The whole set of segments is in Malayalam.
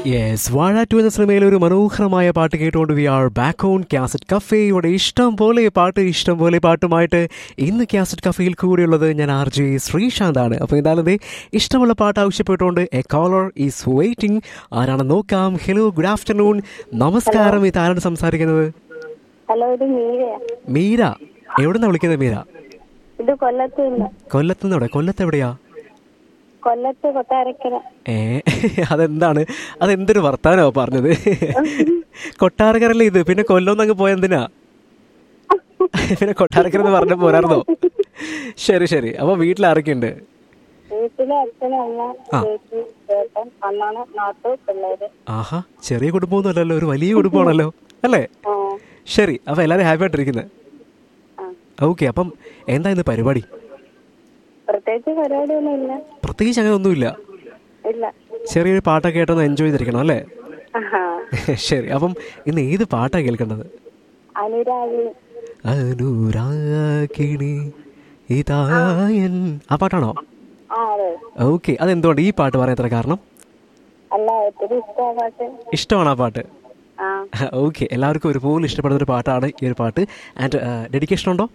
യെസ് വാഴ ടു എന്ന സിനിമയിലെ ഒരു മനോഹരമായ പാട്ട് കേട്ടുകൊണ്ട് we are back on cassette കഫേയുടെ ഇഷ്ടം പോലെ പാട്ട് ഇഷ്ടം പോലെ പാട്ടുമായിട്ട് ഇന്ന് കാസറ്റ് കഫേയിൽ കൂടിയുള്ളത് ഞാൻ ആർ ജെ ശ്രീശാന്താണ് അപ്പോൾ എന്തായാലും ദേ ഇഷ്ടമുള്ള പാട്ട് ആവശ്യപ്പെട്ടുകൊണ്ട് എ കോളർ ഈസ് വെയിറ്റിംഗ് ആരാണ് നോക്കാം ഹലോ ഗുഡ് ആഫ്റ്റർനൂൺ നമസ്കാരം ഇത് ആരാണ് സംസാരിക്കുന്നത് ഹലോ ഇത് മീരയാ മീര എവിടുന്നാ വിളിക്കുന്നത് മീര ഇത് കൊല്ലത്ത് നിന്ന് കൊല്ലത്ത് നിന്ന് എവിടെ കൊല്ലത്ത് എവിടെയാ കൊല്ലത്ത് കൊട്ടാരക്കര ഏ അതെന്താണ് അതെന്തൊരു വർത്താനോ പറഞ്ഞത് കൊട്ടാരക്കരല്ലേ ഇത് പിന്നെ കൊല്ലം അങ്ങ് പോയെന്തിനാ പിന്നെ കൊട്ടാരക്കര എന്ന് പറഞ്ഞ പോരായിരുന്നോ ശരി ശരി അപ്പൊ വീട്ടിൽ ആരൊക്കെയുണ്ട് വീട്ടിലെ അച്ഛനും അമ്മ ആ. ചേച്ചി ചേട്ടൻ അണ്ണാണ് നാട്ടു പിള്ളേര് ആഹാ ചെറിയ കുടുംബമൊന്നും അല്ലല്ലോ ഒരു വലിയ കുടുംബമാണല്ലോ അല്ലേ ആ ശരി അപ്പൊ എല്ലാരും ഹാപ്പി ആയിട്ടിരിക്കുന്നത് ആ ഓക്കെ അപ്പം എന്താ ഇന്ന് പരിപാടി പ്രത്യേകിച്ച് പരിപാടിയൊന്നും ഇല്ല പ്രത്യേകിച്ച് അങ്ങനെ ഒന്നുമില്ല ഇല്ല ചെറിയൊരു പാട്ടൊക്കെ കേട്ടൊന്ന് എൻജോയ് ചെയ്തിരിക്കണം അല്ലേ ആഹാ. ശരി അപ്പം ഇന്ന് ഏത് പാട്ടാ കേൾക്കേണ്ടത് അനുരാഗി അനുരാഗിണി ഇതായൻ ആ പാട്ടാണോ ആ അതെ ഓക്കെ അതെന്തുകൊണ്ട് ഈ പാട്ട് പറയാൻ എത്ര കാരണം അല്ല ഒത്തിരി ഇഷ്ടമാ പാട്ട് ഇഷ്ടമാണ് ആ പാട്ട് ആ ഓക്കെ എല്ലാവർക്കും ഒരുപോലെ ഇഷ്ടപ്പെടുന്ന ഒരു പാട്ടാണ് ഈ ഒരു പാട്ട് ആൻഡ് ഡെഡിക്കേഷൻ ഉണ്ടോ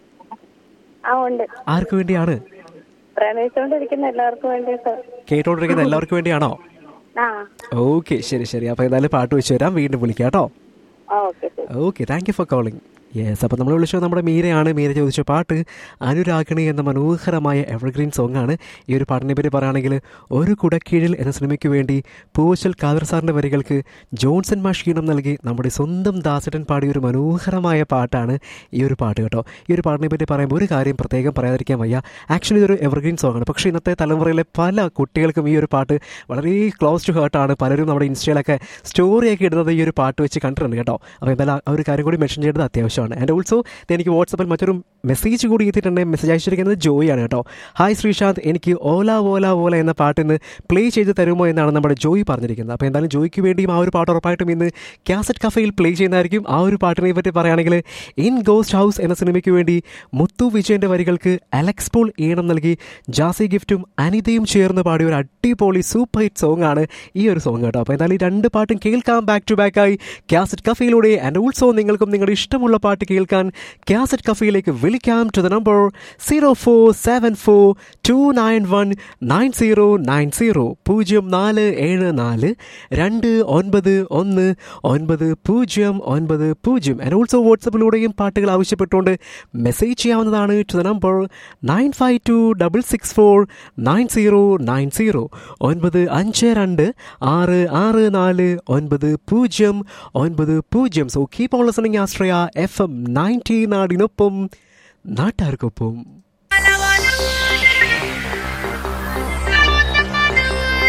ആ ഉണ്ട് ആർക്ക് വേണ്ടിയാണ് പ്രണയിച്ചുകൊണ്ടിരിക്കുന്ന എല്ലാവർക്കും വേണ്ടിയിട്ട് കേട്ടോണ്ടിരിക്കുന്ന എല്ലാവർക്കും വേണ്ടിയാണോ ആ ഓക്കെ ശരി ശരി അപ്പോൾ എന്തായാലും പാട്ട് വെച്ച് തരാം വീണ്ടും വിളിക്കാം കേട്ടോ ആ ഓക്കെ ശരി okay thank you for calling yes അപ്പോൾ നമ്മൾ വിളിച്ചത് നമ്മുടെ മീരയാണ് മീര ചോദിച്ച പാട്ട് അനുരാഗിണി എന്ന മനോഹരമായ എവർഗ്രീൻ സോങ് ആണ് ഈ ഒരു പാട്ടിനെ പറ്റി പറയുകയാണെങ്കിൽ ഒരു കുടക്കീഴിൽ എന്ന സിനിമയ്ക്ക് വേണ്ടി പൂവച്ചൽ കാദർ സാറിൻ്റെ വരികൾക്ക് ജോൺസൺ മാഷീണം നൽകി നമ്മുടെ സ്വന്തം ദാസട്ടൻ പാടിയ ഒരു മനോഹരമായ പാട്ടാണ് ഈ ഒരു പാട്ട് കേട്ടോ ഈ ഒരു പാട്ടിനെ പറ്റി പറയുമ്പോൾ ഒരു കാര്യം പ്രത്യേകം പറയാതിരിക്കാൻ വയ്യ ആക്ച്വലി ഇതൊരു എവർഗ്രീൻ സോങ് ആണ് പക്ഷേ ഇന്നത്തെ തലമുറയിലെ പല കുട്ടികൾക്കും ഈ ഒരു പാട്ട് വളരെ ക്ലോസ് ടു ഹേർട്ടാണ് പലരും നമ്മുടെ ഇൻസ്റ്റയിലൊക്കെ സ്റ്റോറിയൊക്കെ ഇടുന്നത് ഈ ഒരു പാട്ട് വെച്ച് കണ്ടിട്ടുണ്ട് കേട്ടോ അപ്പോൾ എന്തായാലും ആ ഒരു കാര്യം കൂടി മെൻഷൻ ചെയ്തത് അത്യാവശ്യമാണ് ആൻഡ് ഓൾസോ എനിക്ക് വാട്സപ്പിൽ മറ്റൊരു മെസ്സേജ് കൂടി എത്തിയിട്ടുണ്ട് മെസ്സേജ് അയച്ചിരിക്കുന്നത് ജോയിയാണ് കേട്ടോ ഹായ് ശ്രീശാന്ത് എനിക്ക് ഓല ഓല ഓല എന്ന പാട്ട് ഇന്ന് പ്ലേ ചെയ്ത് തരുമോ എന്നാണ് നമ്മുടെ ജോയി പറഞ്ഞിരിക്കുന്നത് അപ്പോൾ എന്തായാലും ജോയിക്ക് വേണ്ടിയും ആ ഒരു പാട്ട് ഉറപ്പായിട്ടും ഇന്ന് കാസറ്റ് കഫയിൽ പ്ലേ ചെയ്യുന്നതായിരിക്കും ആ ഒരു പാട്ടിനെ പറ്റി പറയുകയാണെങ്കിൽ ഇൻ ഗോസ്റ്റ് ഹൗസ് എന്ന സിനിമയ്ക്ക് വേണ്ടി മുത്തു വിജയന്റെ വരികൾക്ക് അലക്സ് പോൾ ഈണം നൽകി ജാസി ഗിഫ്റ്റും അനിതയും ചേർന്ന് പാടിയ ഒരു അടിപൊളി സൂപ്പർ ഹിറ്റ് സോങ് ആണ് ഈ ഒരു സോങ് കേട്ടോ അപ്പോൾ എന്തായാലും ഈ രണ്ട് പാട്ടും കേൾക്കാം ബാക്ക് ടു ബാക്ക് ആയി കാസറ്റ് കഫയിലൂടെ ആൻഡ് ഓൾസോ നിങ്ങൾക്കും നിങ്ങളുടെ ഇഷ്ടമുള്ള പാട്ട് കേൾക്കാൻ കാസറ്റ് കഫയിലേക്ക് വിളിക്കാം to the number zero four seven four two nine one nine zero nine zero പൂജ്യം നാല് ഏഴ് നാല് രണ്ട് ഒൻപത് ഒന്ന് ഒൻപത് പൂജ്യം ഒൻപത് പൂജ്യം ആൻഡ് ഓൾസോ വാട്സപ്പിലൂടെയും പാട്ടുകൾ ആവശ്യപ്പെട്ടുകൊണ്ട് മെസ്സേജ് ചെയ്യാവുന്നതാണ് to the number nine five two double six four nine zero nine zero ഒൻപത് അഞ്ച് രണ്ട് ആറ് ആറ് നാല് ഒൻപത് പൂജ്യം ഒൻപത് പൂജ്യം so keep on listening Ashraya F M ninety നാടിനൊപ്പം നാട്ടാർക്കൊപ്പം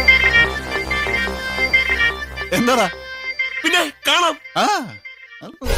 എന്താടാ പിന്നെ കാണാം ആ